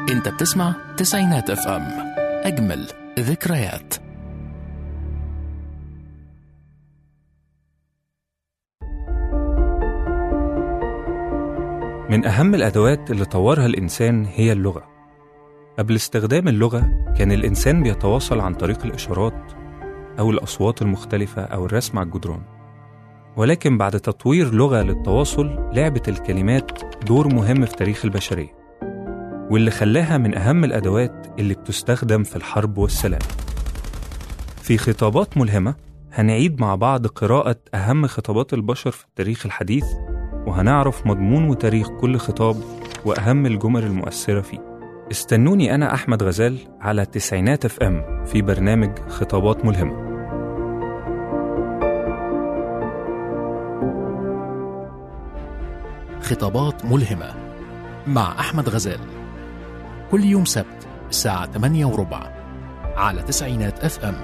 انت بتسمع تسعينات اف ام اجمل ذكريات من أهم الأدوات اللي طورها الإنسان هي اللغة. قبل استخدام اللغة كان الإنسان بيتواصل عن طريق الإشارات أو الأصوات المختلفة أو الرسم على الجدران. ولكن بعد تطوير لغة للتواصل لعبت الكلمات دور مهم في تاريخ البشرية. واللي خلاها من أهم الأدوات اللي بتستخدم في الحرب والسلام. في خطابات ملهمة هنعيد مع بعض قراءة أهم خطابات البشر في التاريخ الحديث وهنعرف مضمون وتاريخ كل خطاب وأهم الجمل المؤثرة فيه استنوني أنا أحمد غزال على تسعينات اف ام في برنامج خطابات ملهمة خطابات ملهمة مع أحمد غزال كل يوم سبت الساعة 8 وربع على تسعينات اف ام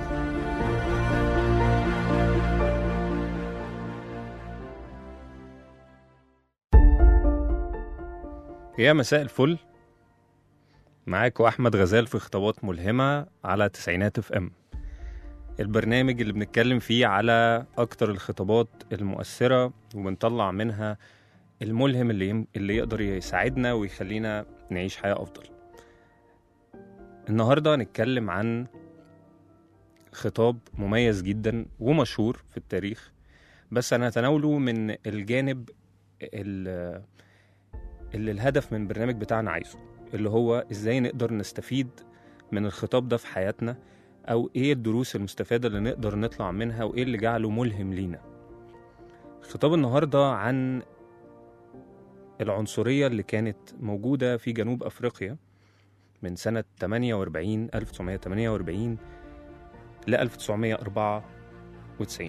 يا مساء الفل معاكم أحمد غزال في خطابات ملهمة على تسعينات اف ام البرنامج اللي بنتكلم فيه على أكتر الخطابات المؤثرة وبنطلع منها الملهم اللي, يم... اللي يقدر يساعدنا ويخلينا نعيش حياة أفضل النهاردة هنتكلم عن خطاب مميز جدا ومشهور في التاريخ بس أنا هتناوله من الجانب ال- اللي الهدف من البرنامج بتاعنا عايزه اللي هو ازاي نقدر نستفيد من الخطاب ده في حياتنا او ايه الدروس المستفادة اللي نقدر نطلع منها وايه اللي جعله ملهم لينا خطاب النهاردة عن العنصرية اللي كانت موجودة في جنوب أفريقيا من سنة 48 1948 ل 1994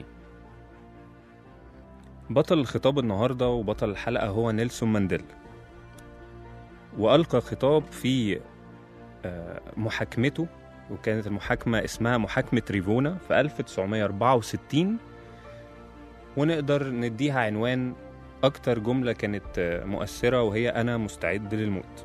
بطل الخطاب النهاردة وبطل الحلقة هو نيلسون مانديلا وألقى خطاب في آه، محاكمته وكانت المحاكمة اسمها محاكمة ريفونا في 1964 ونقدر نديها عنوان أكتر جملة كانت آه، مؤثرة وهي أنا مستعد للموت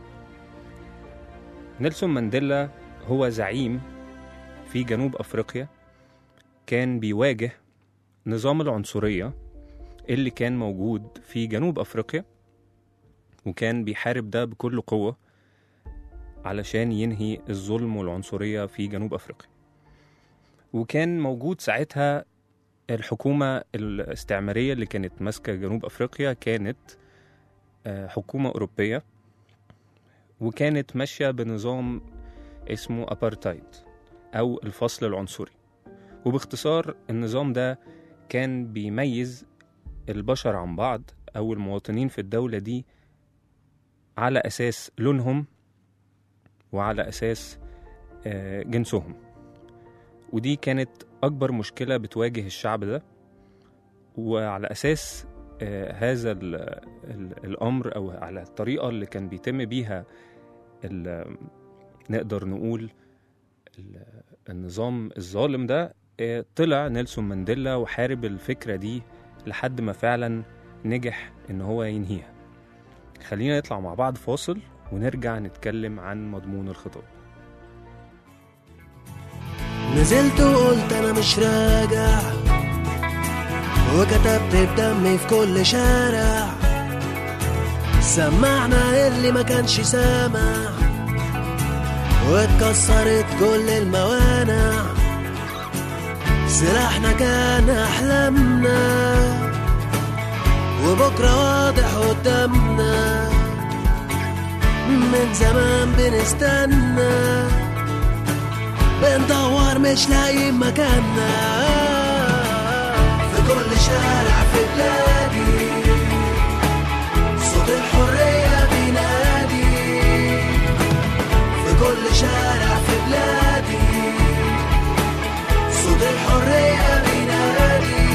نيلسون مانديلا هو زعيم في جنوب أفريقيا كان بيواجه نظام العنصرية اللي كان موجود في جنوب أفريقيا وكان بيحارب ده بكل قوة علشان ينهي الظلم والعنصرية في جنوب أفريقيا وكان موجود ساعتها الحكومة الاستعمارية اللي كانت ماسكة جنوب أفريقيا كانت آه، حكومة أوروبية وكانت ماشية بنظام اسمه أبارتايد أو الفصل العنصري وباختصار النظام ده كان بيميز البشر عن بعض أو المواطنين في الدولة دي على أساس لونهم وعلى أساس آه، جنسهم ودي كانت أكبر مشكلة بتواجه الشعب ده وعلى أساس آه، هذا ال ال الأمر أو على الطريقة اللي كان بيتم بيها ال- نقدر نقول ال- النظام الظالم ده آه، طلع نيلسون مانديلا وحارب الفكرة دي لحد ما فعلا نجح إن هو ينهيها خلينا نطلع مع بعض فاصل ونرجع نتكلم عن مضمون الخطاب نزلت وقلت انا مش راجع وكتبت بدمي في كل شارع سمعنا اللي ما كانش سامع واتكسرت كل الموانع سلاحنا كان احلامنا وبكره واضح قدامنا من زمان بنستنى بندور مش لاقيين مكاننا في كل شارع في بلادي صوت الحرية بينادي في كل شارع في بلادي صوت الحرية بينادي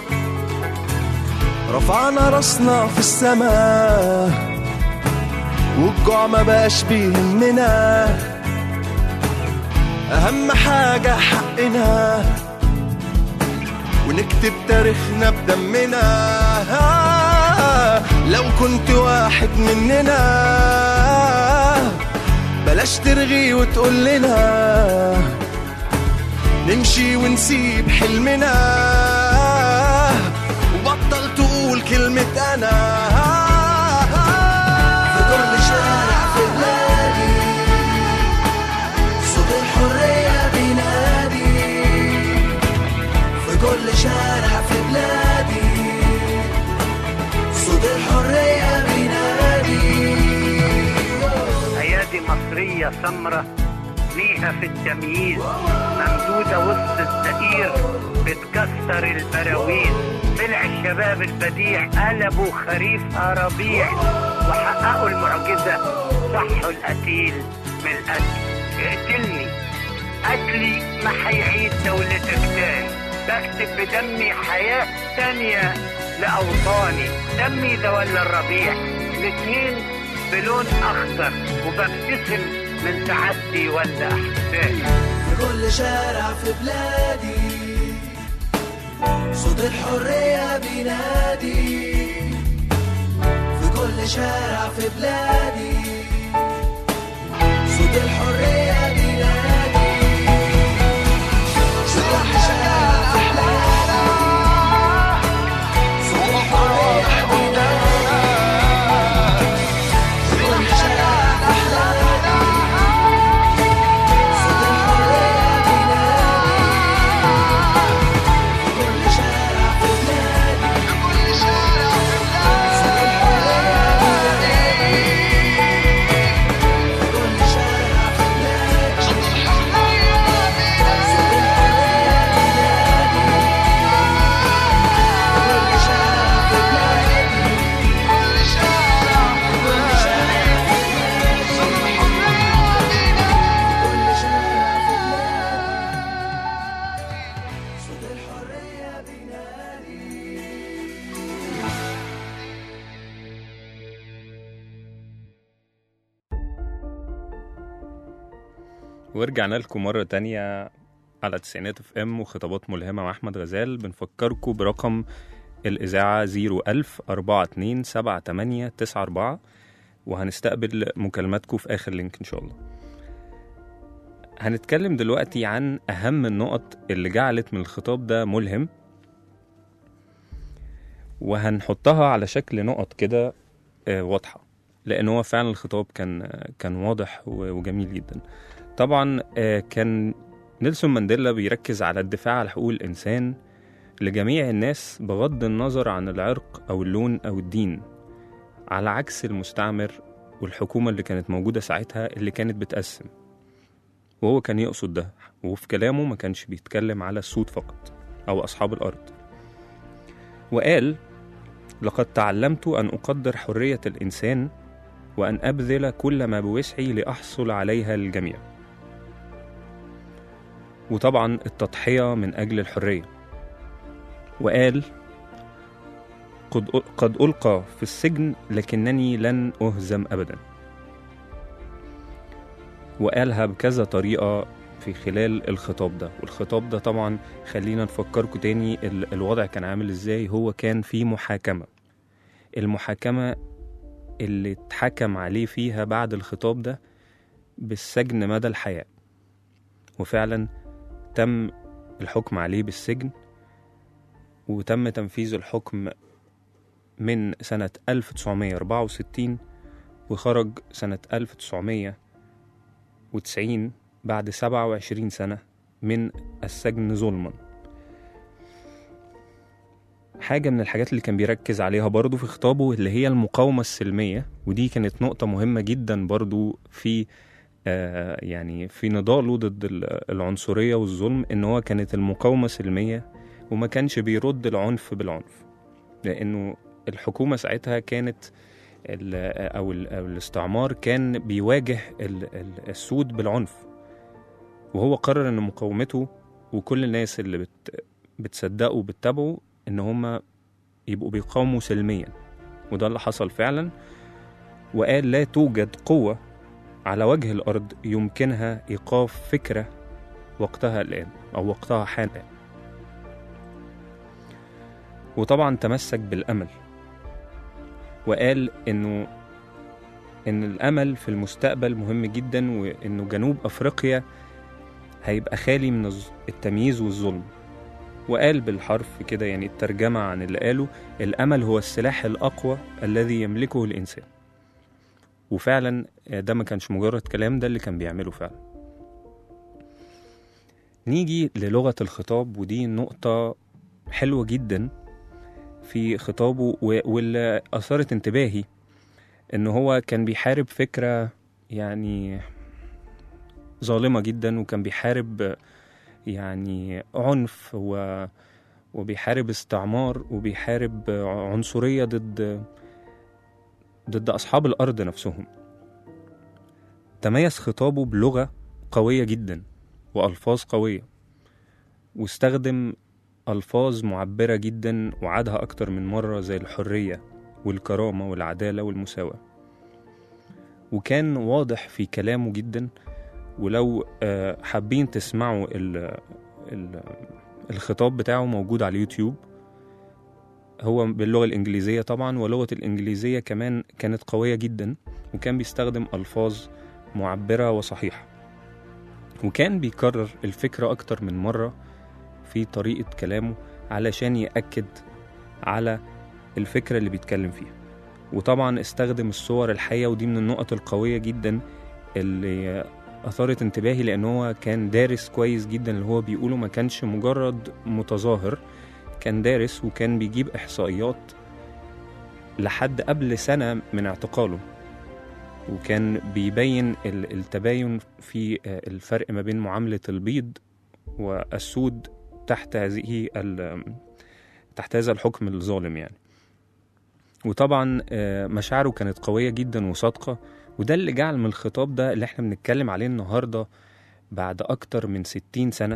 رفعنا راسنا في السماء والجوع ما بقاش بيهمنا أهم حاجة حقنا ونكتب تاريخنا بدمنا لو كنت واحد مننا بلاش ترغي وتقول لنا نمشي ونسيب حلمنا وبطل تقول كلمة أنا في كل شارع في بلادي صوت الحرية بينادي في كل شارع في بلادي صوت الحرية بينادي ايادي مصريه سمره ليها في التمييز ممدوده وسط الزئير بتكسر البراويز طلع الشباب البديع قلبوا خريفها ربيع وحققوا المعجزه صحوا القتيل من القتل اقتلني قتلي ما هيعيد دولتك تاني بكتب بدمي حياة تانية لأوطاني دمي ده ولا الربيع الاتنين بلون أخضر وببتسم من تعدي ولا أحزاني في كل شارع في بلادي صوت الحرية بينادي في كل شارع في بلادي صوت الحرية بينادي في كل شارع في بلادي صوت الحرية بينادي في كل شارع في بلادي صوت الحرية بينادي في كل شارع في بلادي في كل شارع في بلادي صوت الحرية بينادي في كل شارع في بلادي صوت الحرية بينادي صوت الحرية بينادي في كل شارع في بلادي كل شارع في كل شارع في بلادي صوت الحرية بينادي كل شارع في بلادي صوت الحرية بينادي ورجعنا لكم مرة تانية على تسعينات اف ام وخطابات ملهمة مع أحمد غزال بنفكركم برقم الإذاعة 01000 42 78 94 وهنستقبل مكالماتكم في آخر لينك إن شاء الله هنتكلم دلوقتي عن أهم النقط اللي جعلت من الخطاب ده ملهم وهنحطها على شكل نقط كده آه، واضحة لأن هو فعلا الخطاب كان آه، كان واضح و- وجميل جدا طبعا آه، كان نيلسون مانديلا بيركز على الدفاع عن حقوق الإنسان لجميع الناس بغض النظر عن العرق أو اللون أو الدين على عكس المستعمر والحكومة اللي كانت موجودة ساعتها اللي كانت بتقسم وهو كان يقصد ده وفي كلامه ما كانش بيتكلم على السود فقط أو أصحاب الأرض وقال لقد تعلمت أن أقدر حرية الإنسان وأن أبذل كل ما بوسعي لأحصل عليها للجميع وطبعا التضحية من أجل الحرية وقال قد قد ألقى في السجن لكنني لن أهزم أبدا وقالها بكذا طريقة في خلال الخطاب ده والخطاب ده طبعا خلينا نفكركم تاني ال- الوضع كان عامل ازاي هو كان في محاكمة المحاكمة اللي اتحكم عليه فيها بعد الخطاب ده بالسجن مدى الحياة وفعلا تم الحكم عليه بالسجن وتم تنفيذ الحكم من سنة 1964 وخرج سنة 1990 بعد 27 سنة من السجن ظلما حاجة من الحاجات اللي كان بيركز عليها برضو في خطابه اللي هي المقاومة السلمية ودي كانت نقطة مهمة جدا برضو في آه يعني في نضاله ضد ال- العنصرية والظلم إن هو كانت المقاومة سلمية وما كانش بيرد العنف بالعنف لأنه الحكومة ساعتها كانت ال- أو, ال- أو الاستعمار كان بيواجه ال- ال- السود بالعنف وهو قرر إن مقاومته وكل الناس اللي بت بتصدقه وبتتابعه إن هما يبقوا بيقاوموا سلميا وده اللي حصل فعلا وقال لا توجد قوة على وجه الأرض يمكنها إيقاف فكرة وقتها الآن أو وقتها حان الآن وطبعا تمسك بالأمل وقال إنه إن الأمل في المستقبل مهم جدا وإنه جنوب أفريقيا هيبقى خالي من الز- التمييز والظلم وقال بالحرف كده يعني الترجمة عن اللي قاله الأمل هو السلاح الأقوى الذي يملكه الإنسان وفعلا ده ما كانش مجرد كلام ده اللي كان بيعمله فعلا نيجي للغة الخطاب ودي نقطة حلوة جدا في خطابه و- واللي أثارت انتباهي إن هو كان بيحارب فكرة يعني ظالمة جدا وكان بيحارب يعني عنف و وبيحارب استعمار وبيحارب عنصرية ضد ضد أصحاب الأرض نفسهم تميز خطابه بلغة قوية جدا وألفاظ قوية واستخدم ألفاظ معبرة جدا وعادها أكتر من مرة زي الحرية والكرامة والعدالة والمساواة وكان واضح في كلامه جدا ولو آه، حابين تسمعوا ال ال الخطاب بتاعه موجود على اليوتيوب هو باللغة الإنجليزية طبعا ولغة الإنجليزية كمان كانت قوية جدا وكان بيستخدم ألفاظ معبرة وصحيحة وكان بيكرر الفكرة أكتر من مرة في طريقة كلامه علشان يأكد على الفكرة اللي بيتكلم فيها وطبعا استخدم الصور الحية ودي من النقط القوية جدا اللي أثارت انتباهي لأن هو كان دارس كويس جدا اللي هو بيقوله ما كانش مجرد متظاهر كان دارس وكان بيجيب إحصائيات لحد قبل سنة من اعتقاله وكان بيبين ال- التباين في آه، الفرق ما بين معاملة البيض والسود تحت هذه ال- تحت هذا الحكم الظالم يعني وطبعا آه، مشاعره كانت قوية جدا وصادقة وده اللي جعل من الخطاب ده اللي احنا بنتكلم عليه النهاردة بعد أكتر من ستين سنة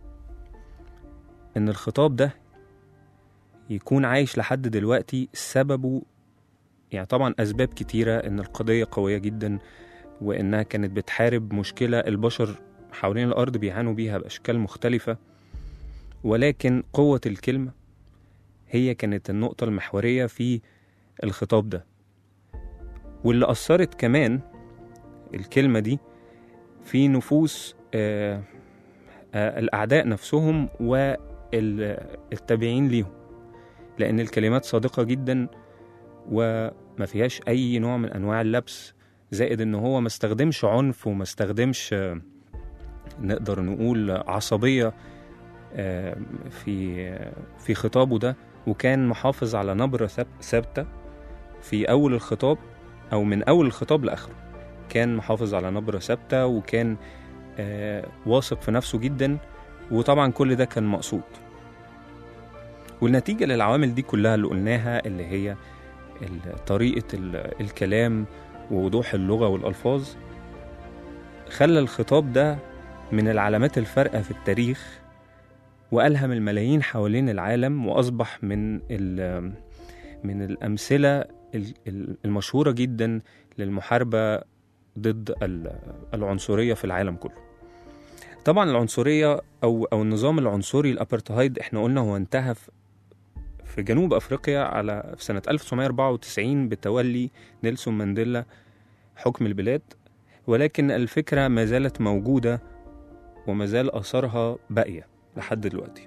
إن الخطاب ده يكون عايش لحد دلوقتي سببه يعني طبعا أسباب كتيرة إن القضية قوية جدا وإنها كانت بتحارب مشكلة البشر حوالين الأرض بيعانوا بيها بأشكال مختلفة ولكن قوة الكلمة هي كانت النقطة المحورية في الخطاب ده واللي أثرت كمان الكلمة دي في نفوس آه آه الأعداء نفسهم والتابعين ليهم لأن الكلمات صادقة جدا وما فيهاش أي نوع من أنواع اللبس زائد إن هو ما استخدمش عنف وما استخدمش آه، نقدر نقول عصبية آه، في آه، في خطابه ده وكان محافظ على نبرة ثاب- ثابتة في أول الخطاب أو من أول الخطاب لآخره كان محافظ على نبرة ثابتة وكان آه، واثق في نفسه جدا وطبعا كل ده كان مقصود والنتيجة للعوامل دي كلها اللي قلناها اللي هي ال- طريقة ال- الكلام ووضوح اللغة والألفاظ خلى الخطاب ده من العلامات الفارقة في التاريخ وألهم الملايين حوالين العالم وأصبح من ال- من الأمثلة ال- ال- المشهورة جدا للمحاربة ضد ال- العنصرية في العالم كله طبعا العنصرية أو أو النظام العنصري الأبرتهايد احنا قلنا هو انتهى في في جنوب أفريقيا على في سنة 1994 بتولي نيلسون مانديلا حكم البلاد ولكن الفكرة ما زالت موجودة وما زال أثرها باقية لحد دلوقتي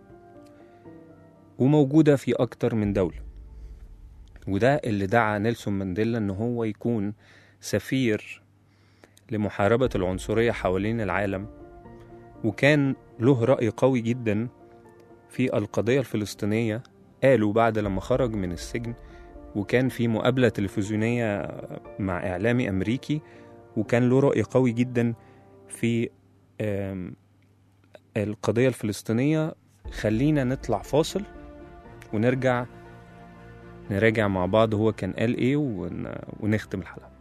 وموجودة في أكتر من دولة وده اللي دعا نيلسون مانديلا إن هو يكون سفير لمحاربة العنصرية حوالين العالم وكان له رأي قوي جدا في القضية الفلسطينية قالوا بعد لما خرج من السجن وكان في مقابلة تلفزيونية مع إعلامي أمريكي وكان له رأي قوي جدا في آم، القضية الفلسطينية خلينا نطلع فاصل ونرجع نراجع مع بعض هو كان قال ايه ون... ونختم الحلقة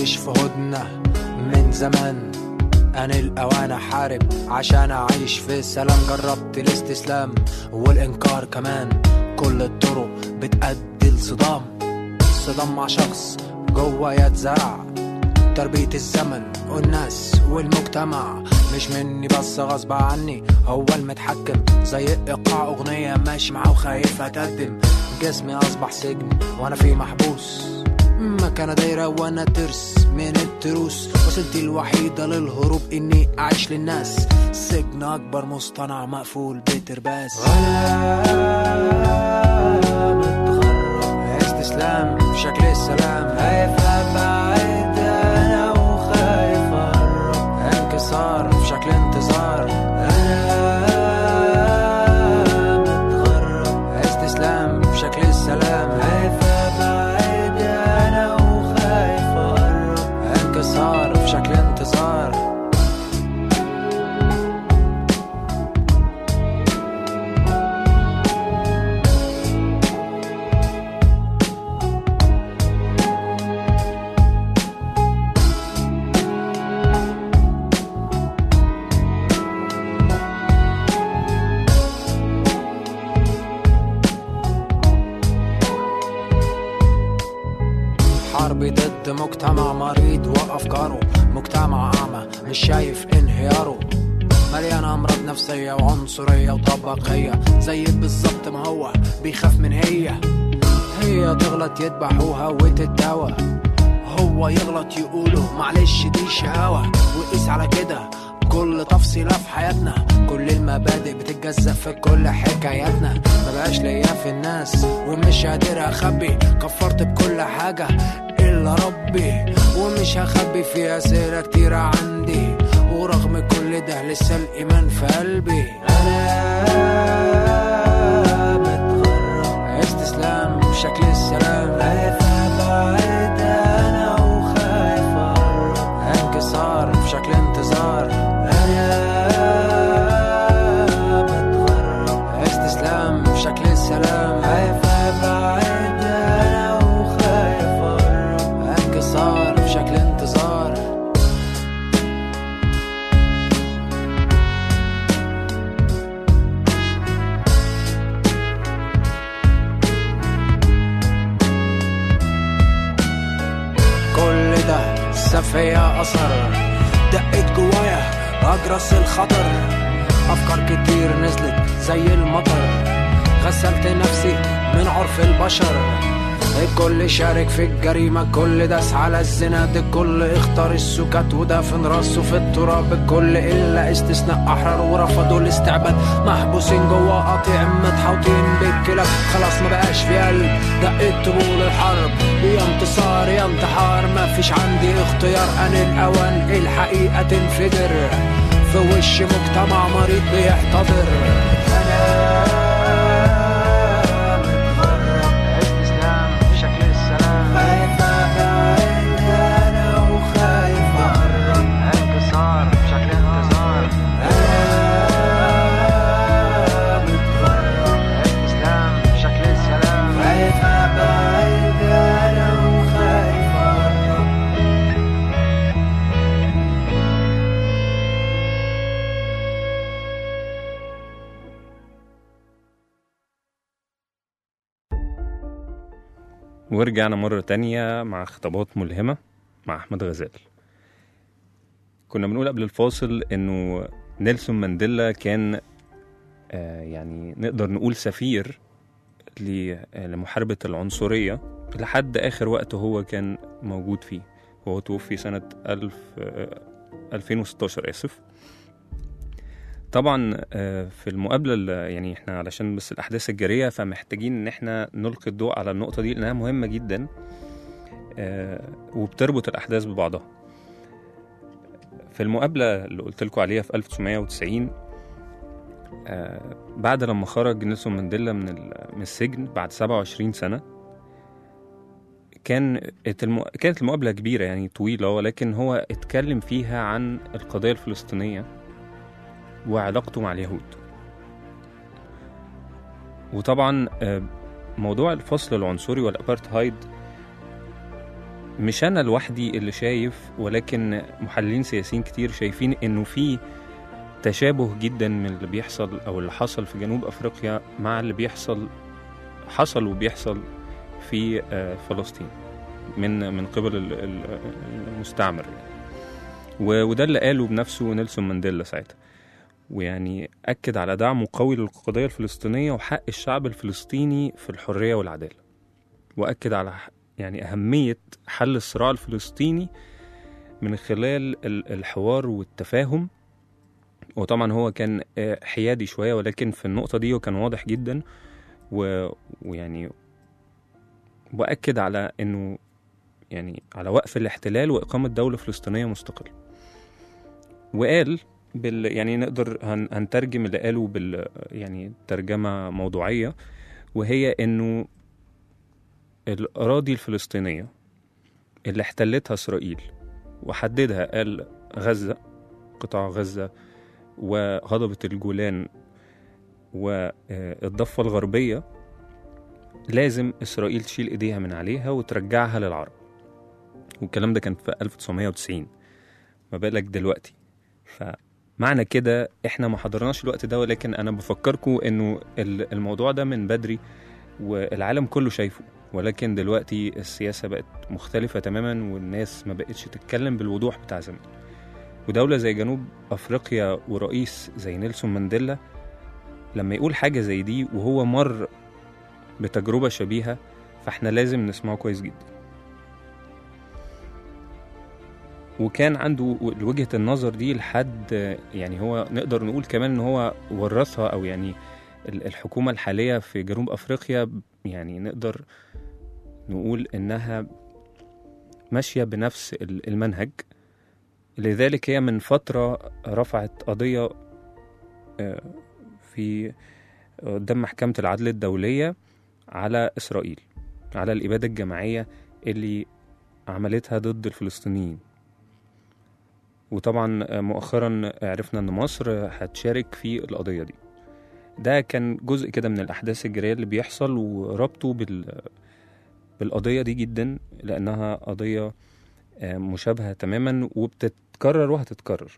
عايش في هدنة من زمان أنا الأوان أحارب عشان أعيش في سلام جربت الاستسلام والإنكار كمان كل الطرق بتأدي لصدام صدام مع شخص جوا يتزرع تربية الزمن والناس والمجتمع مش مني بس غصب عني هو المتحكم زي ايقاع اغنية ماشي معاه وخايف اتقدم جسمي اصبح سجن وانا فيه محبوس مكانة دايرة وانا ترس من التروس وسيلتي الوحيدة للهروب اني اعيش للناس سجن اكبر مصطنع مقفول بترباس وانا متغرب استسلام بشكل السلام خايف ابعد انا وخايف اقرب انكسار بشكل انتظار انا متغرب استسلام بشكل السلام خايف ابعد انا وخايف اقرب انكسار بشكل انتظار حربي ضد مجتمع مريض وافكاره مجتمع اعمى مش شايف انهياره مليان امراض نفسيه وعنصريه وطبقيه زي بالظبط ما هو بيخاف من هي هي تغلط يذبحوها وتتداوى هو يغلط يقولوا معلش دي شقاوة وقيس على كده كل تفصيلة في حياتنا كل المبادئ بتتجزأ في كل حكاياتنا ما بقاش ليا في الناس ومش قادر اخبي كفرت بكل حاجة الا ربي ومش هخبي في اسئلة كتيرة عندي ورغم كل ده لسه الايمان في قلبي انا متغرب استسلام بشكل السلام خايف ابعد انا وخايف اقرب انكسار بشكل انتظار انا متغرب استسلام بشكل السلام خايف ابعد انا وخايف اقرب انكسار بشكل انتظار كل ده ساب فيا اثر دقت جوايا اجرس الخطر افكار كتير نزلت زي المطر غسلت نفسي من عرف البشر الكل شارك في الجريمة الكل داس على الزنا ده الكل اختار السكات ودافن راسه في التراب الكل إلا استثناء أحرار ورفضوا الاستعباد محبوسين جوا قاطع متحوطين بالكلاب خلاص ما بقاش في قلب دقت طبول الحرب يا انتصار يا انتحار ما فيش عندي اختيار أنا الأوان الحقيقة تنفجر في وش مجتمع مريض بيحتضر أنا متغرب استسلام بشكل السلام خايف ابعد انا وخايف اقرب انكسار بشكل انتظار انا متغرب استسلام بشكل السلام خايف ابعد انا وخايف اقرب ورجعنا مرة تانية مع خطابات ملهمة مع أحمد غزال كنا بنقول قبل الفاصل إنه نيلسون مانديلا كان آه يعني نقدر نقول سفير ل- آه، لمحاربة العنصرية لحد آخر وقت هو كان موجود فيه هو توفي سنة ألف آه 2016 آسف طبعا آه، في المقابلة ال- يعني احنا علشان بس الأحداث الجارية فمحتاجين إن احنا نلقي الضوء على النقطة دي لأنها مهمة جدا آه، وبتربط الأحداث ببعضها في المقابلة اللي قلت لكم عليها في 1990 آه، بعد لما خرج نيلسون مانديلا من ال- من السجن بعد 27 سنة كان الم... كانت المقابلة كبيرة يعني طويلة ولكن هو اتكلم فيها عن القضية الفلسطينية وعلاقته مع اليهود وطبعا آه، موضوع الفصل العنصري والابارتهايد مش انا لوحدي اللي شايف ولكن محللين سياسيين كتير شايفين انه في تشابه جدا من اللي بيحصل او اللي حصل في جنوب افريقيا مع اللي بيحصل حصل وبيحصل في آه، فلسطين من من قبل ال- ال- المستعمر يعني. و- وده اللي قاله بنفسه نيلسون مانديلا ساعتها ويعني أكد على دعمه قوي للقضية الفلسطينية وحق الشعب الفلسطيني في الحرية والعدالة وأكد على ح- يعني أهمية حل الصراع الفلسطيني من خلال ال- الحوار والتفاهم وطبعا هو كان آه، حيادي شوية ولكن في النقطة دي هو كان واضح جدا و... ويعني وأكد على إنه يعني على وقف الاحتلال وإقامة دولة فلسطينية مستقلة وقال بال يعني نقدر هن... هنترجم اللي قاله بال يعني ترجمة موضوعية وهي إنه الأراضي الفلسطينية اللي احتلتها إسرائيل وحددها قال غزة قطاع غزة وهضبة الجولان والضفة الغربية لازم إسرائيل تشيل إيديها من عليها وترجعها للعرب والكلام ده كان في 1990 ما بالك دلوقتي فمعنى كده احنا ما حضرناش الوقت ده ولكن انا بفكركم انه ال- الموضوع ده من بدري والعالم كله شايفه ولكن دلوقتي السياسة بقت مختلفة تماما والناس ما بقتش تتكلم بالوضوح بتاع زمان ودولة زي جنوب أفريقيا ورئيس زي نيلسون مانديلا لما يقول حاجة زي دي وهو مر بتجربة شبيهة فاحنا لازم نسمعه كويس جدا وكان عنده وجهة النظر دي لحد يعني هو نقدر نقول كمان ان هو ورثها او يعني ال- الحكومة الحالية في جنوب افريقيا يعني نقدر نقول انها ماشية بنفس ال- المنهج لذلك هي من فترة رفعت قضية آه، في قدام محكمة العدل الدولية على إسرائيل على الإبادة الجماعية اللي عملتها ضد الفلسطينيين وطبعا مؤخرا عرفنا ان مصر هتشارك في القضية دي ده كان جزء كده من الأحداث الجارية اللي بيحصل وربطه بال بالقضية دي جدا لأنها قضية آه، مشابهة تماما وبتتكرر وهتتكرر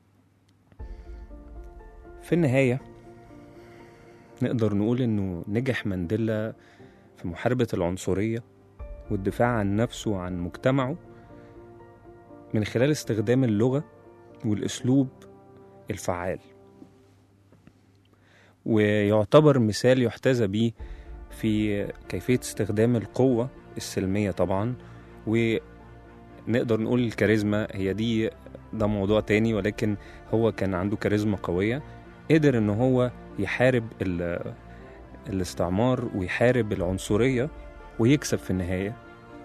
في النهاية نقدر نقول إنه نجح مانديلا في محاربة العنصرية والدفاع عن نفسه وعن مجتمعه من خلال استخدام اللغة والأسلوب الفعال ويعتبر مثال يحتذى به في كيفية استخدام القوة السلمية طبعا ونقدر نقول الكاريزما هي دي ده موضوع تاني ولكن هو كان عنده كاريزما قوية قدر ان هو يحارب ال- الاستعمار ويحارب العنصرية ويكسب في النهاية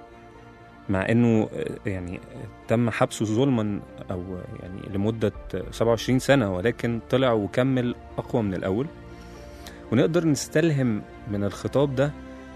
مع انه آه، يعني تم حبسه ظلما او يعني لمدة 27 سنة ولكن طلع وكمل اقوى من الاول ونقدر نستلهم من الخطاب ده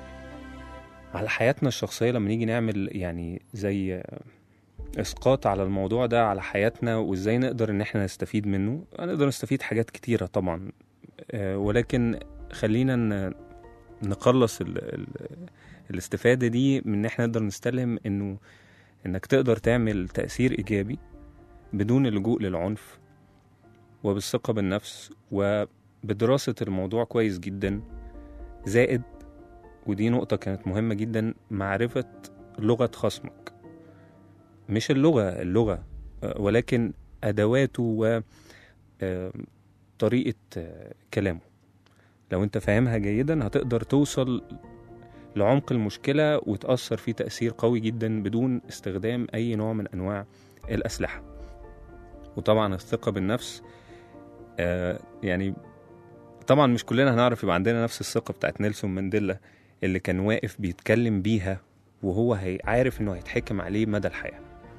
على حياتنا الشخصية لما نيجي نعمل يعني زي اسقاط على الموضوع ده على حياتنا وازاي نقدر ان احنا نستفيد منه نقدر نستفيد حاجات كتيرة طبعا آه، ولكن خلينا ن- نقلص ال ال الاستفادة دي من ان احنا نقدر نستلهم انه انك تقدر تعمل تأثير ايجابي بدون اللجوء للعنف وبالثقة بالنفس وبدراسة الموضوع كويس جدا زائد ودي نقطة كانت مهمة جدا معرفة لغة خصمك مش اللغة اللغة آه، ولكن أدواته و آه، طريقة آه، كلامه لو انت فاهمها جيدا هتقدر توصل لعمق المشكلة وتأثر فيه تأثير قوي جدا بدون استخدام أي نوع من أنواع الأسلحة وطبعا الثقة بالنفس آه يعني طبعا مش كلنا هنعرف يبقى عندنا نفس الثقة بتاعت نيلسون مانديلا اللي كان واقف بيتكلم بيها وهو هي عارف انه هيتحكم عليه مدى الحياة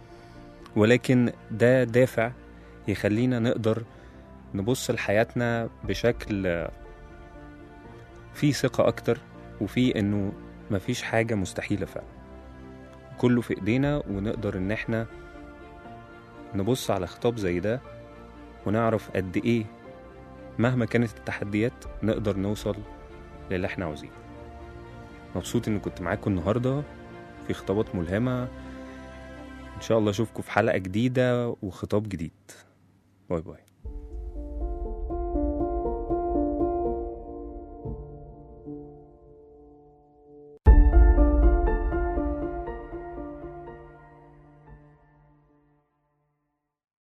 ولكن ده دافع يخلينا نقدر نبص لحياتنا بشكل آه، فيه ثقة أكتر وفيه إنه مفيش حاجة مستحيلة فعلا كله في إيدينا ونقدر إن إحنا نبص على خطاب زي ده ونعرف قد إيه مهما كانت التحديات نقدر نوصل للي إحنا عاوزينه مبسوط إني كنت معاكم النهاردة في خطابات ملهمة ان شاء الله اشوفكم في حلقه جديده وخطاب جديد باي باي